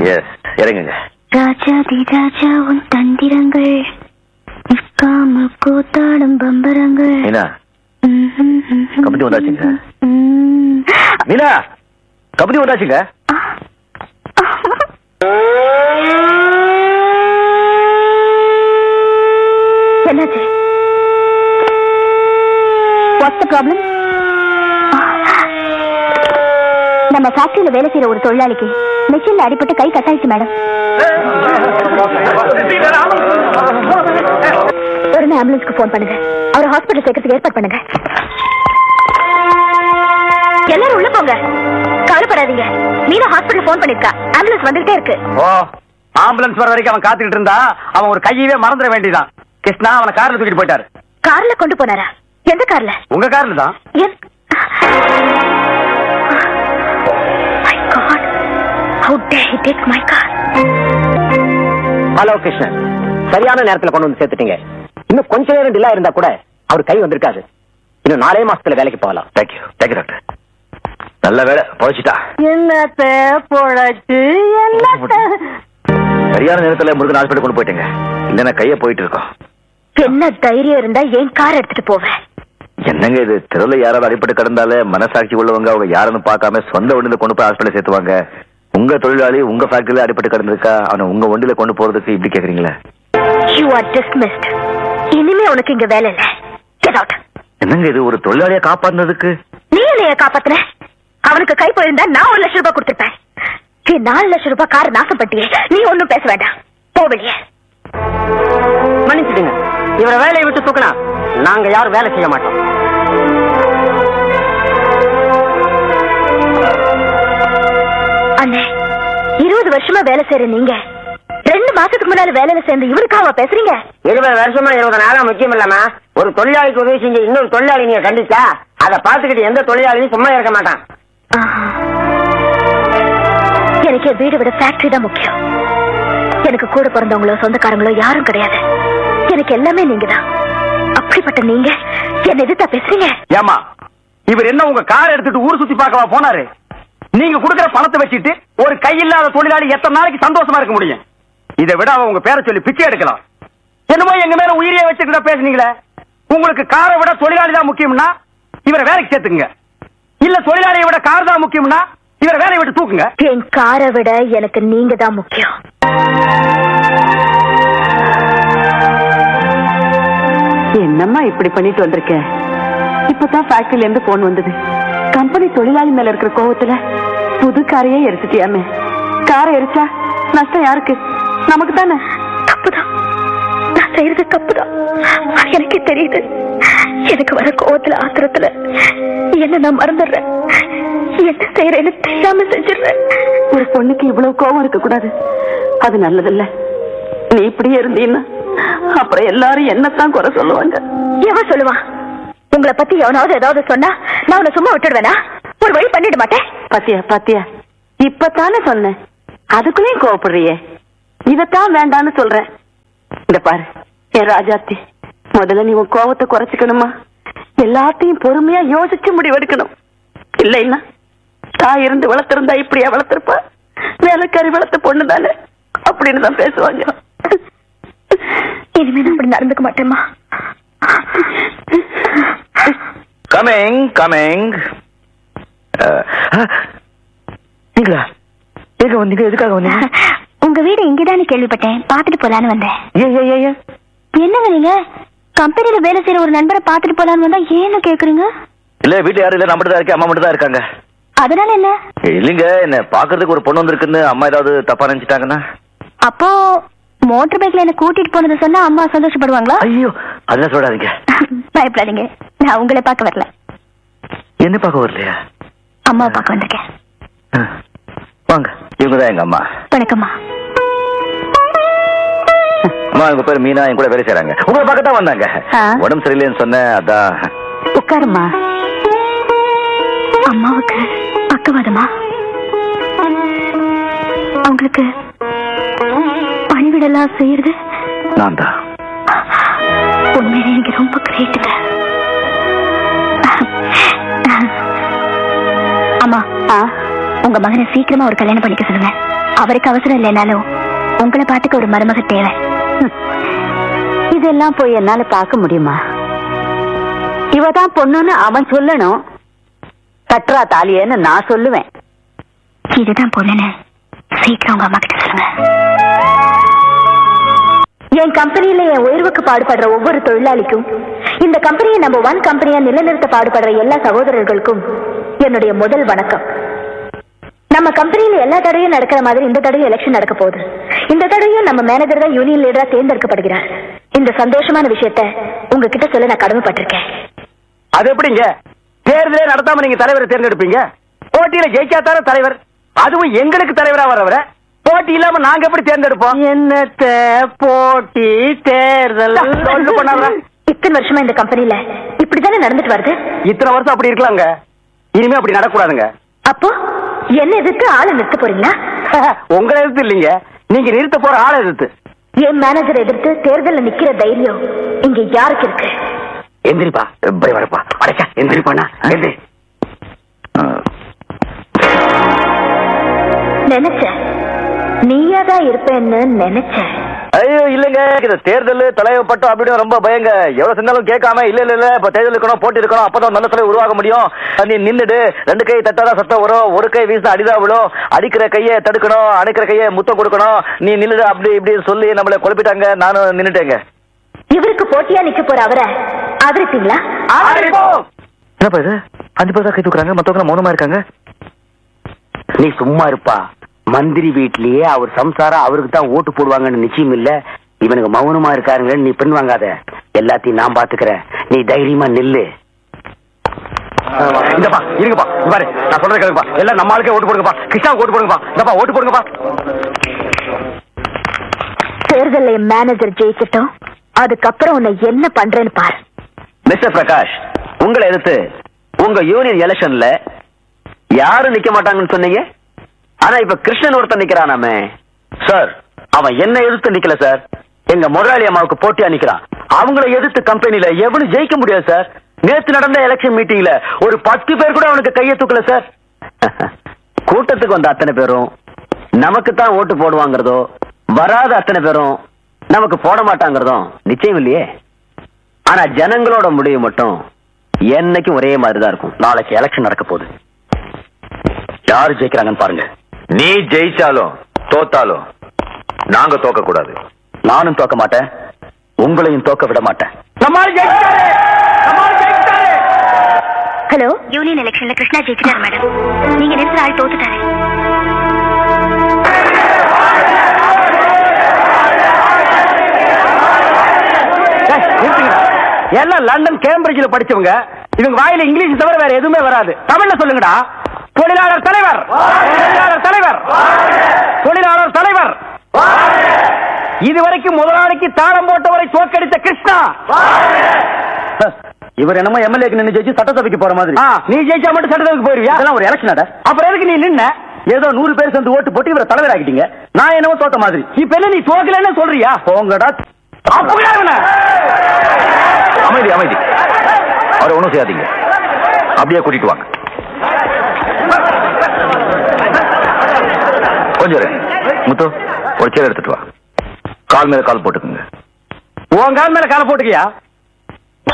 S இறங்குங்க ராஜாதி ராஜா உன் தந்திரங்கள் நிற்காம கூத்தாடும் பம்பரங்கள் மீனா கபடி வந்தாச்சுங்க ம். மீனா கபடி வந்தாச்சுங்க என்னாச்சு வாட்ஸ் த ப்ராப்ளம் நம்ம ஃபேக்டரியில வேலை செய்யற ஒரு தொழிலாளிக்கு மிஷின்ல அடிபட்டு கை கட்டாயிடுச்சு மேடம் உடனே ஆம்புலன்ஸ்க்கு ஃபோன் பண்ணுங்க அவரை ஹாஸ்பிட்டல் சேர்க்கறதுக்கு ஏற்பாடு பண்ணுங்க எல்லாரும் உள்ள போங்க கவலைப்படாதீங்க மீனா ஹாஸ்பிட்டல் ஃபோன் பண்ணிருக்கா ஆம்புலன்ஸ் வந்துகிட்டே இருக்கு ஓ ஆம்புலன்ஸ் வர வரைக்கும் அவன் காத்துக்கிட்டு இருந்தா அவன் ஒரு கையவே மறந்துட வேண்டியதான் கிருஷ்ணா அவனை கார்ல தூக்கிட்டு போயிட்டாரு கார்ல கொண்டு போனாரா எந்த கார்ல உங்க கார்ல தான் என் My God. How dare he take my car? Hello Krishnan சரியான நேரத்துல கொண்டு வந்து சேர்த்துட்டீங்க இன்னும் கொஞ்ச நேரம் டில்லா இருந்தா கூட அவர் கை வந்திருக்காது இன்னும் நாலே மாசத்துல வேலைக்கு போகலாம் தேங்க்யூ தேங்க்யூ டாக்டர் நல்ல வேலை பழச்சிட்டா என்னத்த பொழைச்சு என்னத்த சரியான நேரத்துல முருகன் ஹாஸ்பிட்டல் கொண்டு போயிட்டேங்க இல்லைன்னா கைய போயிட்டு இருக்கோம் என்ன தைரியம் இருந்தா ஏன் கார் எடுத்துட்டு போவேன் என்னங்க இது தெருவில் யாராவது அடிப்பட்டு கிடந்தாலே மனசாட்சி உள்ளவங்க அவங்க யாருன்னு பார்க்காம சொந்த வண்டியில கொண்டு போய் ஹாஸ்பிட்டல் சேர்த்துவாங்க உங்க தொழிலாளி உங்க ஃபேக்டரியில அடிப்பட்டு கிடந்திருக்கா அவனை உங்க வண்டியில கொண்டு போறதுக்கு இப்படி கேக்குறீங்களே யூ ஆர் டிஸ்மிஸ்ட் இனிமே உனக்கு இங்க வேலை இல்ல கெட் அவுட் என்னங்க இது ஒரு தொழிலாளியை காப்பாத்துனதுக்கு நீ என்னைய காப்பாத்துன அவனுக்கு கை போயிருந்தா நான் ஒரு லட்சம் ரூபாய் கொடுத்திருப்பேன் நீ நாலு லட்சம் ரூபாய் கார் நாசப்பட்டியே நீ ஒண்ணும் பேச வேண்டாம் போ வெளியே மன்னிச்சிடுங்க இவரை வேலையை விட்டு தூக்கினா நாங்க யாரும் வேலை செய்ய மாட்டோம் அண்ணே இருபது வருஷமா வேலை செய்யற நீங்க ரெண்டு மாசத்துக்கு முன்னால வேலையில சேர்ந்து இவருக்காவா பேசுறீங்க இருபது வருஷமா இருபது நாளா முக்கியம் இல்லம்மா ஒரு தொழிலாளிக்கு உதவி செஞ்ச இன்னொரு தொழிலாளி நீங்க கண்டிச்சா அதை பார்த்துக்கிட்டு எந்த தொழிலாளியும் சும்மா இருக்க மாட்டான் ஆஹா. எனக்கு என் வீடு விட ஃபேக்டரி தான் முக்கியம் எனக்கு கூட பிறந்தவங்களோ சொந்தக்காரங்களோ யாரும் கிடையாது எனக்கு எல்லாமே நீங்க தான் அப்படிப்பட்ட நீங்க என்ன எதிர்த்தா பேசுறீங்க ஏமா இவர் என்ன உங்க கார் எடுத்துட்டு ஊர் சுத்தி பார்க்கவா போனாரு நீங்க கொடுக்கிற பணத்தை வச்சுட்டு ஒரு கையில்லாத தொழிலாளி எத்தனை நாளைக்கு சந்தோஷமா இருக்க முடியும் இதை விட அவன் உங்க பேரை சொல்லி பிச்சை எடுக்கலாம் என்னமோ எங்க மேல உயிரியே வச்சுக்கிட்ட பேசுனீங்களே உங்களுக்கு காரை விட தொழிலாளி தான் முக்கியம்னா இவரை வேலைக்கு சேர்த்துக்குங்க இல்ல தொழிலாளியை விட கார் தான் முக்கியம்னா இவரை வேலையை விட்டு தூக்குங்க என் காரை விட எனக்கு நீங்க தான் முக்கியம் என்னம்மா இப்படி பண்ணிட்டு வந்திருக்க இப்பதான் ஃபேக்டரியில இருந்து போன் வந்தது கம்பெனி தொழிலாளி மேல இருக்கிற கோவத்துல புது காரையே எரிச்சிட்டியாமே காரை எரிச்சா நஷ்டம் யாருக்கு நமக்கு தானே தப்புதான் நான் செய்யறது தப்புதான் அது எனக்கே தெரியுது எனக்கு வர கோவத்துல ஆத்திரத்துல என்ன நான் மறந்துடுறேன் என்ன செய்யறேன்னு தெரியாம செஞ்சிடுறேன் ஒரு பொண்ணுக்கு இவ்வளவு கோவம் இருக்க கூடாது அது நல்லதில்ல நீ இப்படியே இருந்தீன்னா அப்புறம் எல்லாரும் என்னத்தான் குறை சொல்லுவாங்க எவன் சொல்லுவான் உங்களை பத்தி எவனாவது ஏதாவது சொன்னா நான் உன்னை சும்மா விட்டுடுவேனா ஒரு வழி பண்ணிட மாட்டேன் பாத்தியா பாத்தியா இப்பதானே சொன்னேன் அதுக்குள்ளேயும் கோவப்படுறியே இதத்தான் வேண்டான்னு சொல்றேன் இந்த பாரு என் ராஜாத்தி முதல்ல நீ உன் கோவத்தை குறைச்சிக்கணுமா எல்லாத்தையும் பொறுமையா யோசிச்சு முடிவெடுக்கணும் இல்லைன்னா தாய் இருந்து வளர்த்திருந்தா இப்படியா வளர்த்திருப்பா வேலைக்காரி வளர்த்த பொண்ணு தானே அப்படின்னு தான் பேசுவாங்க இனிமே நான் அப்படி நடந்துக்க மாட்டேம்மா கமிங் கமிங் நீங்களா எங்க வந்தீங்க எதுக்காக வந்தீங்க உங்க வீடு இங்கதானே கேள்விப்பட்டேன் பாத்துட்டு போலான்னு வந்தேன் ஏ ஏ ஏ, ஏ என்னங்க நீங்க கம்பெனில வேலை செய்யற ஒரு நண்பரை பாத்துட்டு போலான்னு வந்தா ஏன்னு கேக்குறீங்க இல்ல வீட்டுல யாரும் இல்ல நான் மட்டும் தான் இருக்கேன் அம்மா மட்டும் தான் இருக்காங்க அதனால என்ன இல்லைங்க என்ன பாக்குறதுக்கு ஒரு பொண்ணு வந்திருக்குன்னு அம்மா ஏதாவது தப்பா நினைச்சிட்டாங்கன்னா அப்போ மோட்டர் பைக்ல என்ன கூட்டிட்டு போனது சொன்னா அம்மா சந்தோஷப்படுவாங்களா ஐயோ அதெல்லாம் சொல்லாதீங்க பயப்படாதீங்க நான் உங்களை பார்க்க வரல என்ன பார்க்க வரலையா அம்மாவை பார்க்க வந்திருக்கேன் ஆ, வாங்க இவங்க தான் எங்க அம்மா வணக்கம்மா அம்மா உங்க பேர் மீனா என் கூட வேலை செய்றாங்க உங்களை பார்க்க தான் வந்தாங்க ஆ. உடம்பு சரியில்லைன்னு சொன்னேன் அதான் உட்காருமா அம்மாவுக்கு பக்கவாதமா அவங்களுக்கு பணிவிடெல்லாம் செய்யறது நான் தான் உண்மையிலே நீங்க ரொம்ப கிரேட்டுங்க அம்மா ஆ உங்க மகனை சீக்கிரமா ஒரு கல்யாணம் பண்ணிக்க சொல்லுங்க அவருக்கு அவசரம் இல்லைனாலும் உங்களை பாட்டுக்கு ஒரு மருமக தேவை இதெல்லாம் போய் என்னால பார்க்க முடியுமா இவ தான் பொண்ணுன்னு அவன் சொல்லணும் கட்டுறா தாலியன்னு நான் சொல்லுவேன் இதுதான் பொண்ணுன்னு சீக்கிரம் உங்க அம்மா கிட்ட சொல்லுங்க என் கம்பெனியில என் உயர்வுக்கு பாடுபடுற ஒவ்வொரு தொழிலாளிக்கும் இந்த கம்பெனியை நம்ம ஒன் கம்பெனியா நிலைநிறுத்த பாடுபடுற எல்லா சகோதரர்களுக்கும் என்னுடைய முதல் வணக்கம் நம்ம கம்பெனியில எல்லா தடையும் நடக்கிற மாதிரி இந்த தடையும் எலெக்ஷன் நடக்க போகுது இந்த தடையும் நம்ம மேனேஜர் தான் யூனியன் லீடரா தேர்ந்தெடுக்கப்படுகிறார் இந்த சந்தோஷமான விஷயத்த உங்ககிட்ட சொல்ல நான் கடமைப்பட்டிருக்கேன் அது எப்படிங்க தேர்தலே நடத்தாம நீங்க தலைவரை தேர்ந்தெடுப்பீங்க போட்டியில ஜெயிச்சாத்தான தலைவர் அதுவும் எங்களுக்கு தலைவரா வரவர போட்டி இல்லாம நாங்க எப்படி தேர்ந்தெடுப்போம் என்னத்த போட்டி தேர்தல் சொல்லு பண்ணாதடா. இத்தனை வருஷமா இந்த கம்பெனில இப்படித்தானே நடந்துட்டு வருது இத்தனை வருஷம் அப்படி இருக்கலாங்க இனிமே அப்படி நடக்கூடாதுங்க அப்போ என்ன எதிர்த்து ஆளை நிறுத்த போறீங்களா உங்களை எதிர்த்து இல்லைங்க நீங்க நிறுத்த போற ஆளை எதிர்த்து என் மேனேஜர் எதிர்த்து தேர்தல்ல நிக்கிற தைரியம் இங்க யாருக்கு இருக்கு எந்திரிப்பா எப்படி வரப்பா அடைச்சா எந்திரிப்பாண்ணா எந்திரி நினைச்சேன் நீயா தான் இருப்பேன்னு நினைச்சேன் ஐயோ இல்லங்க இது தேர்தல் தலைவர் பட்டம் அப்படின்னு ரொம்ப பயங்க எவ்வளவு செஞ்சாலும் கேட்காம இல்ல இல்ல இல்ல இப்ப தேர்தல் இருக்கணும் போட்டி இருக்கணும் அப்பதான் நல்ல தலைவர் உருவாக முடியும் நீ நின்னுடு ரெண்டு கை தட்டாதான் சத்தம் வரும் ஒரு கை வீச அடிதா விழும் அடிக்கிற கையை தடுக்கணும் அணைக்கிற கையை முத்தம் கொடுக்கணும் நீ நின்னுடு அப்படி இப்படி சொல்லி நம்மள குழப்பிட்டாங்க நானும் நின்னுட்டேங்க இவருக்கு போட்டியா நிக்க போற அவரை ஆதரிப்பீங்களா என்னப்பா இது அஞ்சு பேர் தான் கை தூக்குறாங்க மத்தவங்க மௌனமா இருக்காங்க நீ சும்மா இருப்பா மந்திரி வீட்லயே அவர் சம்சாரம் அவருக்கு தான் ஓட்டு போடுவாங்கன்னு நிச்சயம் இல்ல இவனுக்கு மௌனமா இருக்காருங்கன்னு நீ பெண் வாங்காத எல்லாத்தையும் நான் பாத்துக்கிறேன் நீ தைரியமா நில்லு இந்தப்பா இருங்கப்பா இங்க பாரு நான் சொல்றது கேளுப்பா எல்லாம் நம்ம ஆளுக்கே ஓட்டு போடுங்கப்பா கிருஷ்ணா ஓட்டு போடுங்கப்பா இந்தப்பா ஓட்டு போடுங்கப்பா தேர்தல்ல என் மேனேஜர் ஜெயிக்கட்டும் அதுக்கப்புறம் உன்னை என்ன பண்றேன்னு பாரு மிஸ்டர் பிரகாஷ் உங்களை எதிர்த்து உங்க யூனியன் எலெக்ஷன்ல யாரும் நிக்க மாட்டாங்கன்னு சொன்னீங்க ஆனா இப்ப கிருஷ்ணன் ஒருத்தன் நிக்கிறானாமே சார் அவன் என்ன எதிர்த்து நிக்கல சார் எங்க முதலாளி அம்மாவுக்கு போட்டியா நிக்கிறான் அவங்கள எதிர்த்து கம்பெனில எவனும் ஜெயிக்க முடியாது சார் நேத்து நடந்த எலெக்ஷன் மீட்டிங்ல ஒரு பத்து பேர் கூட அவனுக்கு கையை தூக்கல சார் கூட்டத்துக்கு வந்த அத்தனை பேரும் நமக்கு தான் ஓட்டு போடுவாங்கிறதோ வராத அத்தனை பேரும் நமக்கு போட மாட்டாங்கிறதும் நிச்சயம் இல்லையே ஆனா ஜனங்களோட முடிவு மட்டும் என்னைக்கும் ஒரே மாதிரி தான் இருக்கும் நாளைக்கு எலெக்ஷன் நடக்க போகுது யாரு ஜெயிக்கிறாங்கன்னு பாருங்க நீ ஜெயிச்சாலும் தோத்தாலும் நாங்க தோக்க கூடாது நானும் தோக்க மாட்டேன் உங்களையும் தோக்க விட மாட்டேன் நம்மால் ஜெயிச்சிட்டாரு நம்மால் ஜெயிச்சிட்டாரு ஹலோ யூனியன் எலெக்ஷன்ல கிருஷ்ணா ஜெயிச்சிட்டாரு மேடம் நீங்க நிறுத்துற ஆள் தோத்துட்டாரு ஏய், நிறுத்துங்கடா. எல்லாம் லண்டன் கேம்பிரிட்ஜ்ல படிச்சவங்க இவங்க வாயில இங்கிலீஷ் தவிர வேற எதுவுமே வராது தமிழ்ல சொல்லுங்கடா தொழிலாளர் தலைவர் தொழிலாளர் தலைவர் தொழிலாளர் தலைவர் இதுவரைக்கும் முதலாளிக்கு தாளம் போட்டவரை தோற்கடித்த கிருஷ்ணா இவர் என்னமோ எம்எல்ஏக்கு நின்று ஜெயிச்சு சட்டசபைக்கு போற மாதிரி ஆ, நீ ஜெயிச்சா மட்டும் சட்டத்துக்கு போயிருவியா அதெல்லாம் ஒரு எலெக்ஷன் அப்புறம் எதுக்கு நீ நின்ன ஏதோ நூறு பேர் சேர்ந்து ஓட்டு போட்டு இவரை தலைவர் ஆக்கிட்டீங்க நான் என்னமோ தோத்த மாதிரி இப்ப என்ன நீ தோக்கலன்னு சொல்றியா போங்கடா அப்படியா இவனை? அமைதி அமைதி அவரை ஒண்ணும் செய்யாதீங்க அப்படியே கூட்டிட்டு வாங்க கொஞ்சம் இரு. முத்து ஒரு சேர் எடுத்துட்டு வா கால் மேல கால் போட்டுக்குங்க உன் கால் மேல காலை போட்டுக்கியா